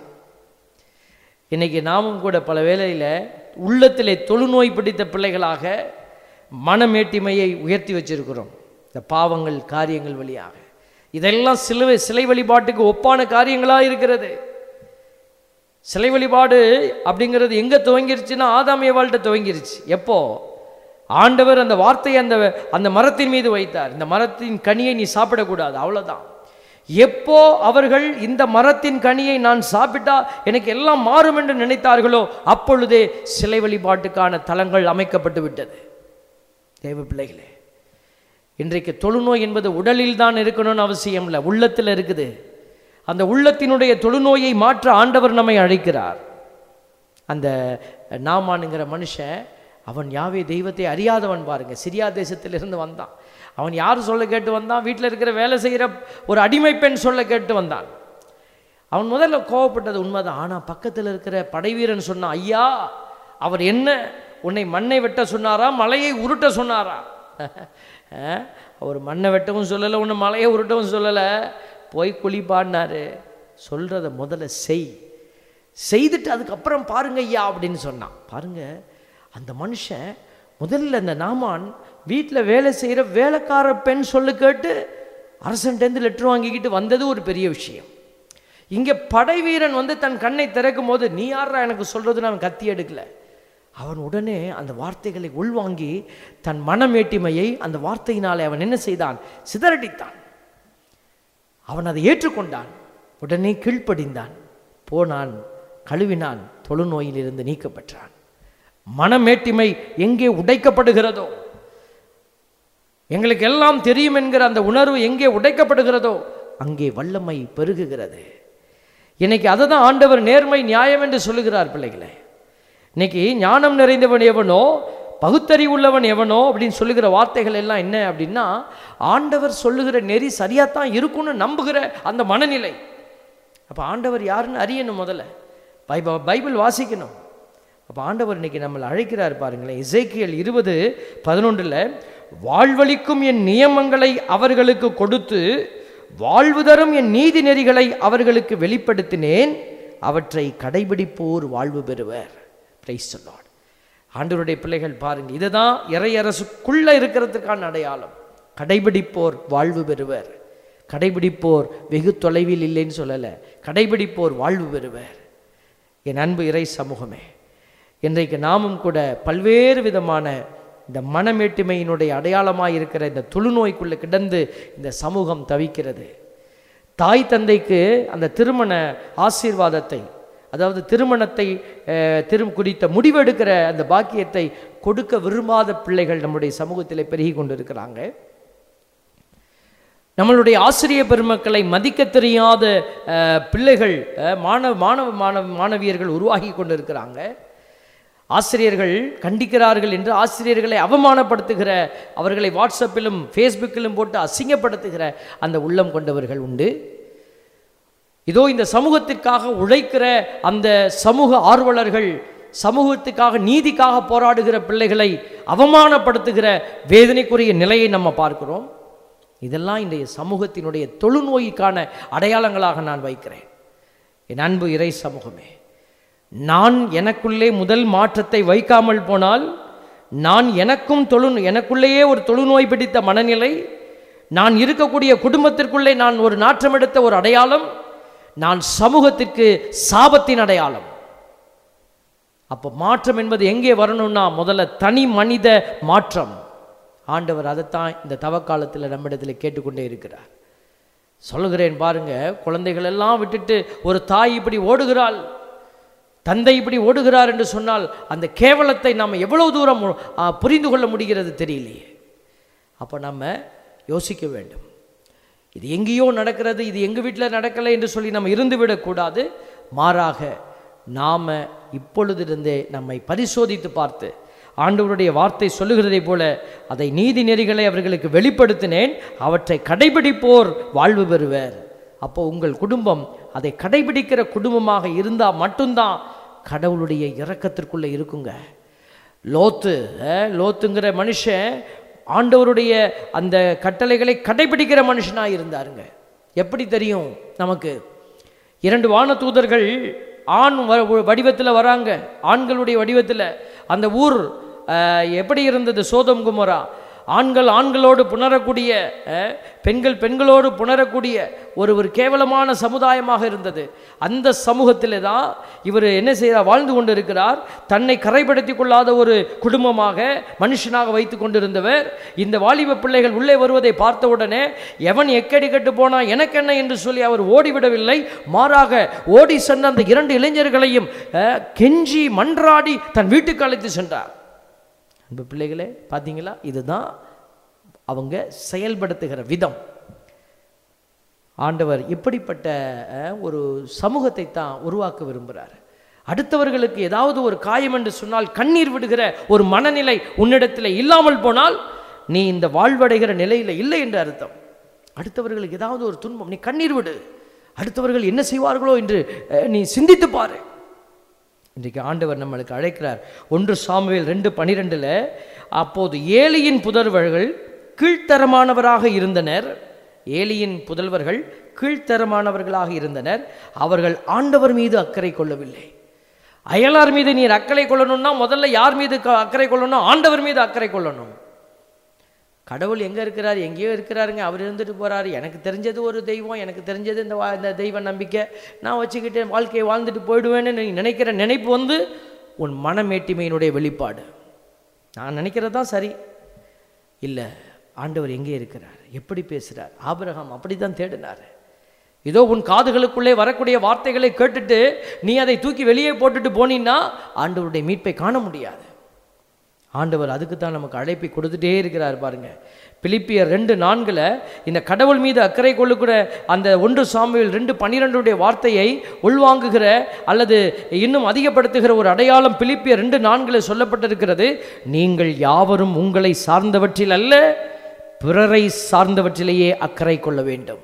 இன்னைக்கு நாமும் கூட பல வேளையில் உள்ளத்திலே தொழுநோய் பிடித்த பிள்ளைகளாக மனமேட்டிமையை உயர்த்தி வச்சிருக்கிறோம் இந்த பாவங்கள் காரியங்கள் வழியாக இதெல்லாம் சிலுவை சிலை வழிபாட்டுக்கு ஒப்பான காரியங்களாக இருக்கிறது சிலை வழிபாடு அப்படிங்கிறது எங்கே துவங்கிருச்சுன்னா ஆதாம் ஏவாள்கிட்ட துவங்கிருச்சு எப்போ ஆண்டவர் அந்த வார்த்தையை அந்த அந்த மரத்தின் மீது வைத்தார் இந்த மரத்தின் கனியை நீ சாப்பிடக்கூடாது அவ்வளோதான் எப்போ அவர்கள் இந்த மரத்தின் கனியை நான் சாப்பிட்டா எனக்கு எல்லாம் மாறும் என்று நினைத்தார்களோ அப்பொழுதே சிலை வழிபாட்டுக்கான தலங்கள் அமைக்கப்பட்டு விட்டது தேவ பிள்ளைகளே இன்றைக்கு தொழுநோய் என்பது உடலில் தான் இருக்கணும்னு அவசியம் இல்லை உள்ளத்தில் இருக்குது அந்த உள்ளத்தினுடைய தொழுநோயை மாற்ற ஆண்டவர் நம்மை அழைக்கிறார் அந்த நாமானுங்கிற மனுஷன் அவன் யாவே தெய்வத்தை அறியாதவன் பாருங்க சிரியா தேசத்திலிருந்து வந்தான் அவன் யார் சொல்ல கேட்டு வந்தான் வீட்டில் இருக்கிற வேலை செய்கிற ஒரு அடிமை பெண் சொல்ல கேட்டு வந்தான் அவன் முதல்ல கோவப்பட்டது உண்மைதான் ஆனால் பக்கத்தில் இருக்கிற படைவீரன் சொன்னான் ஐயா அவர் என்ன உன்னை மண்ணை வெட்ட சொன்னாரா மலையை உருட்ட சொன்னாரா அஹ், அவர் மண்ணை வெட்டவும் சொல்லலை உன்னை மலையை உருட்டவும் சொல்லலை போய் குளிப்பாடினாரு சொல்கிறத முதல்ல செய் செய்துட்டு அதுக்கப்புறம் பாருங்க ஐயா அப்படின்னு சொன்னான் பாருங்க அந்த மனுஷன் முதல்ல அந்த நாமான் வீட்டில் வேலை செய்கிற வேலைக்கார பெண் சொல்லு கேட்டு அரசன்ட்டேருந்து லெட்டர் வாங்கிக்கிட்டு வந்தது ஒரு பெரிய விஷயம் இங்கே படை வீரன் வந்து தன் கண்ணை திறக்கும் போது நீ யாரா எனக்கு சொல்கிறதுன்னு அவன் கத்தி எடுக்கல அவன் உடனே அந்த வார்த்தைகளை உள்வாங்கி தன் மனமேட்டிமையை அந்த வார்த்தையினாலே அவன் என்ன செய்தான் சிதறடித்தான் அவன் அதை ஏற்றுக்கொண்டான் உடனே கீழ்ப்படிந்தான் போனான் கழுவினான் தொழுநோயிலிருந்து நீக்கப்பெற்றான் மனமேட்டிமை எங்கே உடைக்கப்படுகிறதோ எங்களுக்கு எல்லாம் தெரியும் என்கிற அந்த உணர்வு எங்கே உடைக்கப்படுகிறதோ அங்கே வல்லமை பெருகுகிறது இன்னைக்கு அதை தான் ஆண்டவர் நேர்மை நியாயம் என்று சொல்லுகிறார் பிள்ளைகளே இன்னைக்கு ஞானம் நிறைந்தவன் எவனோ பகுத்தறிவுள்ளவன் எவனோ அப்படின்னு சொல்லுகிற வார்த்தைகள் எல்லாம் என்ன அப்படின்னா ஆண்டவர் சொல்லுகிற நெறி சரியாத்தான் இருக்கும்னு நம்புகிற அந்த மனநிலை அப்போ ஆண்டவர் யாருன்னு அறியணும் முதல்ல பைப பைபிள் வாசிக்கணும் அப்போ ஆண்டவர் இன்னைக்கு நம்மளை அழைக்கிறார் பாருங்களேன் இசைக்கியல் இருபது பதினொன்றில் வாழ்வளிக்கும் என் நியமங்களை அவர்களுக்கு கொடுத்து வாழ்வு தரும் என் நீதி நெறிகளை அவர்களுக்கு வெளிப்படுத்தினேன் அவற்றை கடைபிடிப்போர் வாழ்வு பெறுவர் பிரைஸ் சொல்லாட் ஆண்டவருடைய பிள்ளைகள் பாருங்க இதுதான் இறையரசுக்குள்ள இருக்கிறதுக்கான அடையாளம் கடைபிடிப்போர் வாழ்வு பெறுவர் கடைபிடிப்போர் வெகு தொலைவில் இல்லைன்னு சொல்லலை கடைபிடிப்போர் வாழ்வு பெறுவர் என் அன்பு இறை சமூகமே இன்றைக்கு நாமும் கூட பல்வேறு விதமான இந்த மனமேட்டுமையினுடைய அடையாளமாக இருக்கிற இந்த தொழுநோய்க்குள்ளே கிடந்து இந்த சமூகம் தவிக்கிறது தாய் தந்தைக்கு அந்த திருமண ஆசீர்வாதத்தை அதாவது திருமணத்தை அஹ், திரு குறித்த முடிவெடுக்கிற அந்த பாக்கியத்தை கொடுக்க விரும்பாத பிள்ளைகள் நம்முடைய சமூகத்தில் பெருகி கொண்டிருக்கிறாங்க நம்மளுடைய ஆசிரிய பெருமக்களை மதிக்க தெரியாத அஹ், பிள்ளைகள் அஹ், மாணவ மாணவ மாணவ மாணவியர்கள் உருவாகி கொண்டிருக்கிறாங்க ஆசிரியர்கள் கண்டிக்கிறார்கள் என்று ஆசிரியர்களை அவமானப்படுத்துகிற அவர்களை வாட்ஸ்அப்பிலும் ஃபேஸ்புக்கிலும் போட்டு அசிங்கப்படுத்துகிற அந்த உள்ளம் கொண்டவர்கள் உண்டு இதோ இந்த சமூகத்திற்காக உழைக்கிற அந்த சமூக ஆர்வலர்கள் சமூகத்துக்காக நீதிக்காக போராடுகிற பிள்ளைகளை அவமானப்படுத்துகிற வேதனைக்குரிய நிலையை நம்ம பார்க்கிறோம் இதெல்லாம் இன்றைய சமூகத்தினுடைய தொழுநோய்க்கான அடையாளங்களாக நான் வைக்கிறேன் என் அன்பு இறை சமூகமே நான் எனக்குள்ளே முதல் மாற்றத்தை வைக்காமல் போனால் நான் எனக்கும் தொழு எனக்குள்ளேயே ஒரு தொழுநோய் பிடித்த மனநிலை நான் இருக்கக்கூடிய குடும்பத்திற்குள்ளே நான் ஒரு நாற்றம் எடுத்த ஒரு அடையாளம் நான் சமூகத்திற்கு சாபத்தின் அடையாளம் அப்போ மாற்றம் என்பது எங்கே வரணும்னா முதல்ல தனி மனித மாற்றம் ஆண்டவர் அதைத்தான் இந்த தவக்காலத்தில் நம்மிடத்தில் கேட்டுக்கொண்டே இருக்கிறார் சொல்லுகிறேன் பாருங்க குழந்தைகள் எல்லாம் விட்டுட்டு ஒரு தாய் இப்படி ஓடுகிறாள் தந்தை இப்படி ஓடுகிறார் என்று சொன்னால் அந்த கேவலத்தை நாம் எவ்வளவு தூரம் ஆ, புரிந்து கொள்ள முடிகிறது தெரியலையே அப்போ நம்ம யோசிக்க வேண்டும் இது எங்கேயோ நடக்கிறது இது எங்கள் வீட்டில் நடக்கலை என்று சொல்லி நம்ம இருந்து விடக்கூடாது மாறாக நாம் இப்பொழுதிருந்தே நம்மை பரிசோதித்து பார்த்து ஆண்டவருடைய வார்த்தை சொல்லுகிறதை போல அதை நீதி நெறிகளை அவர்களுக்கு வெளிப்படுத்தினேன் அவற்றை கடைபிடிப்போர் வாழ்வு பெறுவர் அப்போ உங்கள் குடும்பம் அதை கடைபிடிக்கிற குடும்பமாக இருந்தால் மட்டும்தான் கடவுளுடைய இரக்கத்திற்குள்ளே இருக்குங்க லோத்து அஹ், லோத்துங்கிற மனுஷன் ஆண்டவருடைய அந்த கட்டளைகளை கடைபிடிக்கிற மனுஷனாக இருந்தாருங்க எப்படி தெரியும் நமக்கு இரண்டு வானதூதர்கள் ஆண் வடிவத்தில் வராங்க ஆண்களுடைய வடிவத்தில் அந்த ஊர் அஹ், எப்படி இருந்தது சோதம் குமரா ஆண்கள் ஆண்களோடு புணரக்கூடிய அஹ், பெண்கள் பெண்களோடு புணரக்கூடிய ஒரு ஒரு கேவலமான சமுதாயமாக இருந்தது அந்த சமூகத்திலே தான் இவர் என்ன செய்கிறார் வாழ்ந்து கொண்டு இருக்கிறார் தன்னை கரைப்படுத்தி கொள்ளாத ஒரு குடும்பமாக மனுஷனாக வைத்து கொண்டிருந்தவர் இந்த வாலிப பிள்ளைகள் உள்ளே வருவதை பார்த்த உடனே எவன் எக்கடி கட்டு போனா எனக்கு என்ன என்று சொல்லி அவர் ஓடிவிடவில்லை மாறாக ஓடி சென்ற அந்த இரண்டு இளைஞர்களையும் அஹ், கெஞ்சி மன்றாடி தன் வீட்டுக்கு அழைத்து சென்றார் அன்பு பிள்ளைகளே பார்த்தீங்களா இதுதான் அவங்க செயல்படுத்துகிற விதம் ஆண்டவர் இப்படிப்பட்ட அஹ், ஒரு சமூகத்தை தான் உருவாக்க விரும்புகிறார் அடுத்தவர்களுக்கு ஏதாவது ஒரு காயம் என்று சொன்னால் கண்ணீர் விடுகிற ஒரு மனநிலை உன்னிடத்தில் இல்லாமல் போனால் நீ இந்த வாழ்வடைகிற நிலையில் இல்லை என்று அர்த்தம் அடுத்தவர்களுக்கு ஏதாவது ஒரு துன்பம் நீ கண்ணீர் விடு அடுத்தவர்கள் என்ன செய்வார்களோ என்று அஹ், நீ சிந்தித்து பாரு இன்றைக்கு ஆண்டவர் நம்மளுக்கு அழைக்கிறார் ஒன்று சாமுவேல் ரெண்டு பனிரெண்டில் அப்போது ஏலியின் புதல்வர்கள் கீழ்த்தரமானவராக இருந்தனர் ஏலியின் புதல்வர்கள் கீழ்த்தரமானவர்களாக இருந்தனர் அவர்கள் ஆண்டவர் மீது அக்கறை கொள்ளவில்லை அயலார் மீது நீர் அக்கறை கொள்ளணும்னா முதல்ல யார் மீது க- அக்கறை கொள்ளணும் ஆண்டவர் மீது அக்கறை கொள்ளணும் கடவுள் எங்கே இருக்கிறார் எங்கேயோ இருக்கிறாருங்க அவர் இருந்துட்டு போறாரு எனக்கு தெரிஞ்சது ஒரு தெய்வம் எனக்கு தெரிஞ்சது இந்த வா- இந்த தெய்வ நம்பிக்கை நான் வச்சுக்கிட்டு வாழ்க்கையை வாழ்ந்துட்டு போயிடுவேன்னு நீ நினைக்கிற நினைப்பு வந்து உன் மனமேட்டிமையினுடைய வெளிப்பாடு நான் நினைக்கிறது தான் சரி இல்லை ஆண்டவர் எங்கே இருக்கிறார் எப்படி பேசுகிறார் ஆபிரகாம் அப்படி தான் தேடினார் இதோ உன் காதுகளுக்குள்ளே வரக்கூடிய வார்த்தைகளை கேட்டுட்டு நீ அதை தூக்கி வெளியே போட்டுட்டு போனீன்னா ஆண்டவருடைய மீட்பை காண முடியாது ஆண்டவர் அதுக்கு தான் நமக்கு அழைப்பை கொடுத்துட்டே இருக்கிறார் பாருங்க பிலிப்பியர் ரெண்டு நான்குல இந்த கடவுள் மீது அக்கறை கொள்ளுகிற அந்த ஒன்று சாமுவேல் ரெண்டு பன்னிரெண்டுடைய வார்த்தையை உள்வாங்குகிற அல்லது இன்னும் அதிகப்படுத்துகிற ஒரு அடையாளம் பிலிப்பியர் ரெண்டு நான்குல சொல்லப்பட்டிருக்கிறது நீங்கள் யாவரும் உங்களை சார்ந்தவற்றில் அல்ல பிறரை சார்ந்தவற்றிலேயே அக்கறை கொள்ள வேண்டும்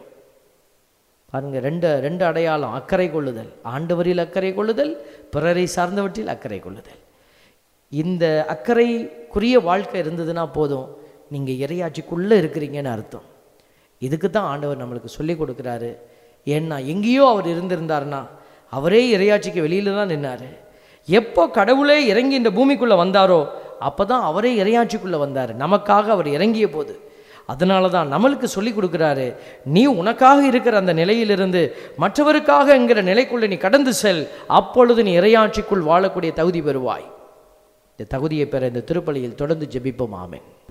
பாருங்க ரெண்டு ரெண்டு அடையாளம் அக்கறை கொள்ளுதல் ஆண்டவரில் அக்கறை கொள்ளுதல் பிறரை சார்ந்தவற்றில் அக்கறை கொள்ளுதல் இந்த அக்கறைக்குரிய வாழ்க்கை இருந்ததுன்னா போதும் நீங்கள் இறையாட்சிக்குள்ளே இருக்கிறீங்கன்னு அர்த்தம் இதுக்கு தான் ஆண்டவர் நம்மளுக்கு சொல்லி கொடுக்குறாரு ஏன்னா எங்கேயோ அவர் இருந்திருந்தாருன்னா அவரே இறையாட்சிக்கு வெளியில தான் நின்னாரு எப்போ கடவுளே இறங்கி இந்த பூமிக்குள்ளே வந்தாரோ அப்போ தான் அவரே இறையாட்சிக்குள்ளே வந்தார் நமக்காக அவர் இறங்கிய போது அதனால தான் நம்மளுக்கு சொல்லி கொடுக்குறாரு நீ உனக்காக இருக்கிற அந்த நிலையிலிருந்து மற்றவருக்காக என்கிற நிலைக்குள்ளே நீ கடந்து செல் அப்பொழுது நீ இறையாட்சிக்குள் வாழக்கூடிய தகுதி பெறுவாய் இந்த தகுதியை பெற இந்த திருப்பலியில் தொடர்ந்து ஜெபிப்போம் ஆமென்